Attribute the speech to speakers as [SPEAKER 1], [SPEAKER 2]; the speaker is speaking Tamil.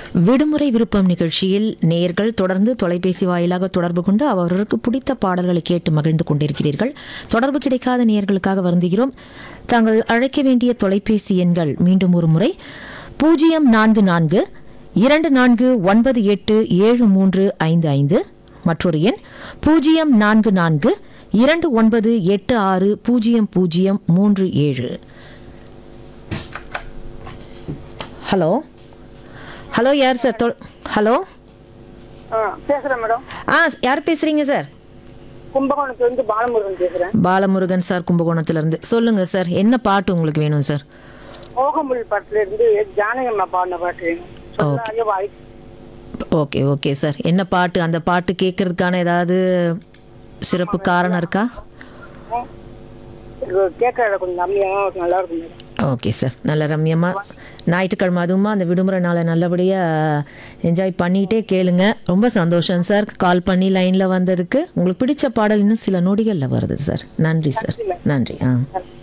[SPEAKER 1] விடுமுறை விருப்பம் நிகழ்ச்சியில் நேயர்கள் தொடர்ந்து தொலைபேசி வாயிலாக தொடர்பு கொண்டு அவர்களுக்கு பிடித்த பாடல்களை கேட்டு மகிழ்ந்து கொண்டிருக்கிறீர்கள் தொடர்பு கிடைக்காத நேயர்களுக்காக வருந்துகிறோம் தாங்கள் அழைக்க வேண்டிய தொலைபேசி எண்கள் மீண்டும் ஒரு முறை பூஜ்ஜியம் நான்கு நான்கு இரண்டு நான்கு ஒன்பது எட்டு ஏழு மூன்று ஐந்து ஐந்து மற்றொரு எண் பூஜ்ஜியம் நான்கு நான்கு இரண்டு ஒன்பது எட்டு ஆறு பூஜ்ஜியம் பூஜ்ஜியம் மூன்று ஏழு ஹலோ ஹலோ யார் சார் தொ- ஹலோ
[SPEAKER 2] ஆ பேசுறேன் மேடம்
[SPEAKER 1] ஆ யார் பேசுறீங்க சார்
[SPEAKER 2] கும்பகோணத்துல இருந்து பாலமுருகன் பேசுறேன்
[SPEAKER 1] பாலமுருகன் சார் கும்பகோணத்திலிருந்து சொல்லுங்க சார் என்ன பாட்டு உங்களுக்கு வேணும் சார்
[SPEAKER 2] ஓகமுல் படத்துல இருந்து ஜானகி அம்மா பாடின பாட்டு வேணும் சொல்லாத வாய்
[SPEAKER 1] ஓகே ஓகே சார் என்ன பாட்டு அந்த பாட்டு கேட்கறதுக்கான ஏதாவது சிறப்பு காரணம் இருக்கா
[SPEAKER 2] கேட்கற கொஞ்சம் கம்மியா நல்லா இருக்கும் மேடம்
[SPEAKER 1] ஓகே சார் நல்ல ரம்யமாக ஞாயிற்றுக்கிழமை அதுவுமா அந்த விடுமுறை நாளை நல்லபடியாக என்ஜாய் பண்ணிகிட்டே கேளுங்க ரொம்ப சந்தோஷம் சார் கால் பண்ணி லைனில் வந்ததுக்கு உங்களுக்கு பிடிச்ச பாடல் இன்னும் சில நொடிகளில் வருது சார் நன்றி சார் நன்றி ஆ